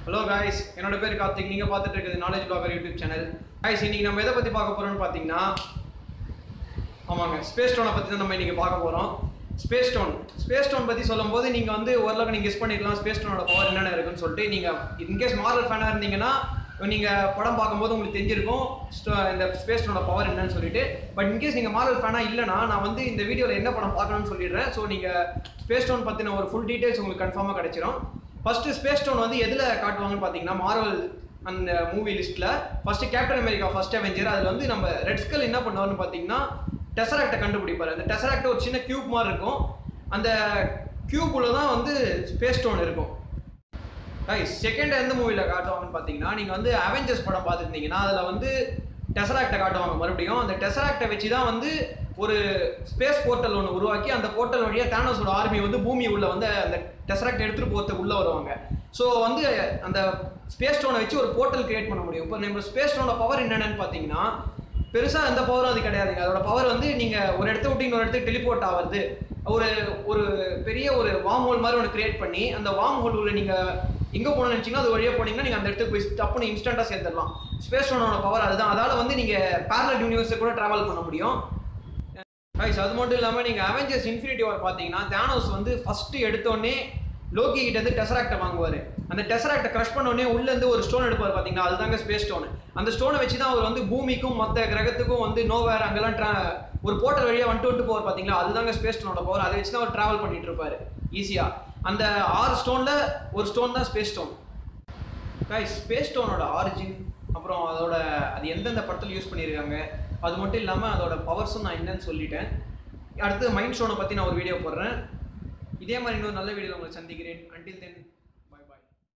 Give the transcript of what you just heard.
hello guys என்னோட பேர் கார்த்திக் நீங்கள் பார்த்துட்டு இருக்குது knowledge blogger YouTube channel guys இன்னைக்கு நம்ம எதை பற்றி பார்க்க போகிறோம்னு பார்த்தீங்கன்னா ஆமாங்க ஸ்பேஸ் ஸ்டோனை பற்றி தான் நம்ம இன்னைக்கு பார்க்க போகிறோம் ஸ்பேஸ் ஸ்டோன் ஸ்பேஸ் ஸ்டோன் பற்றி சொல்லும்போது நீங்கள் வந்து ஓரளவுக்கு நீங்கள் கெஸ் பண்ணிக்கலாம் ஸ்பேஸ் ஸ்டோனோட பவர் என்னென்ன இருக்குன்னு சொல்லிட்டு நீங்கள் இன்கேஸ் மாரல் ஃபேனாக இருந்தீங்கன்னா நீங்கள் படம் பார்க்கும்போது உங்களுக்கு தெரிஞ்சிருக்கும் ஸ்டோ- இந்த ஸ்பேஸ் ஸ்டோனோட பவர் என்னன்னு சொல்லிட்டு பட் இன்கேஸ் நீங்கள் மாரல் ஃபேனாக இல்லைனா நான் வந்து இந்த வீடியோவில் என்ன படம் பார்க்கணும்னு சொல்லிடுறேன் ஸோ நீங்கள் ஸ்பேஸ் ஸ்டோன் பற்றின ஒரு ஃபுல் டீட்டெயில்ஸ் உங்களுக்கு கன்ஃபார்மாக கிடைச்சிரும் ஃபஸ்ட்டு ஸ்பேஸ் ஸ்டோன் வந்து எதில் காட்டுவாங்கன்னு பார்த்தீங்கன்னா மார்வல் அந்த மூவி லிஸ்ட்டில் first Captain America First Avenger அதில் வந்து நம்ம ரெட் ஸ்கல் என்ன பண்ணுவார்னு பார்த்தீங்கன்னா டெசராக்டை கண்டுபிடிப்பார் அந்த டெசராக்ட் ஒரு சின்ன கியூப் மாதிரி இருக்கும் அந்த கியூப்ல தான் வந்து ஸ்பேஸ் ஸ்டோன் இருக்கும் செகண்ட் எந்த மூவியில் காட்டுவாங்கன்னு பார்த்தீங்கன்னா நீங்கள் வந்து அவெஞ்சர்ஸ் படம் பார்த்துருந்தீங்கன்னா அதில் வந்து டெசராக்டை காட்டுவாங்க மறுபடியும் அந்த டெசராக்டை வச்சு தான் வந்து ஒரு ஸ்பேஸ் போர்ட்டல் ஒன்று உருவாக்கி அந்த போர்ட்டல் வழியாக தேனோஸோட ஆர்மி வந்து பூமி உள்ள வந்து அந்த டெசராக்ட் எடுத்துகிட்டு போகிறதுக்கு உள்ளே வருவாங்க ஸோ வந்து அந்த ஸ்பேஸ் ஸ்டோனை வச்சு ஒரு போர்ட்டல் கிரியேட் பண்ண முடியும் இப்போ நம்ம ஸ்பேஸ் ஸ்டோனோட பவர் என்னென்னு பார்த்தீங்கன்னா பெருசாக எந்த பவரும் அது கிடையாதுங்க அதோட பவர் வந்து நீங்கள் ஒரு இடத்த விட்டு இன்னொரு இடத்துக்கு டெலிபோர்ட் ஆகிறது ஒரு ஒரு பெரிய ஒரு வார்ம் ஹோல் மாதிரி ஒன்று கிரியேட் பண்ணி அந்த வார்ம் ஹோல் உள்ள நீங்கள் எங்கே போகணும்னு நினச்சிங்கன்னா அது வழியாக போனீங்கன்னா நீங்கள் அந்த இடத்துக்கு போய் டப்புன்னு இன்ஸ்டண்ட்டாக சேர்ந்துடலாம் ஸ்பேஸ் ஸ்டோனோட பவர் அதுதான் அதால் வந்து நீங்கள் பேரலல் யூனிவர்ஸை கூட ட்ராவல் பண்ண முடியும் ரைஸ் அது மட்டும் இல்லாமல் நீங்கள் அவெஞ்சர்ஸ் இன்ஃபினிட்டி வார் பார்த்தீங்கன்னா தேனோஸ் வந்து ஃபஸ்ட்டு எடுத்தோடனே லோக்கி கிட்ட இருந்து டெசராக்டை வாங்குவார் அந்த டெசராக்டை க்ரஷ் பண்ணோடனே உள்ளேருந்து ஒரு ஸ்டோன் எடுப்பார் பார்த்தீங்கன்னா அதுதாங்க ஸ்பேஸ் ஸ்டோன் அந்த ஸ்டோனை வச்சு தான் அவர் வந்து பூமிக்கும் மற்ற கிரகத்துக்கும் வந்து நோவேர் அங்கெல்லாம் tra- ஒரு போர்ட்டல் வழியாக வந்துட்டு வந்துட்டு போவார் பார்த்தீங்களா அதுதாங்க ஸ்பேஸ் ஸ்டோனோட பவர் அதை வச்சு தான் அவர் ட்ராவல் பண்ணிட்டு இருப்பாரு ஈஸியாக அந்த ஆறு ஸ்டோனில் ஒரு ஸ்டோன் தான் ஸ்பேஸ் ஸ்டோன் கைஸ் ஸ்பேஸ் ஸ்டோனோட ஆரிஜின் அப்புறம் அதோட அது எந்தெந்த படத்தில் யூஸ் பண்ணியிருக்காங்க அது மட்டும் இல்லாமல் அதோட பவர்ஸும் நான் என்னன்னு சொல்லிட்டேன் அடுத்து மைண்ட் ஸ்டோனை பற்றி நான் ஒரு வீடியோ போடுறேன் இதே மாதிரி இன்னொரு நல்ல வீடியோவில் உங்களை சந்திக்கிறேன் அன்டில் தென்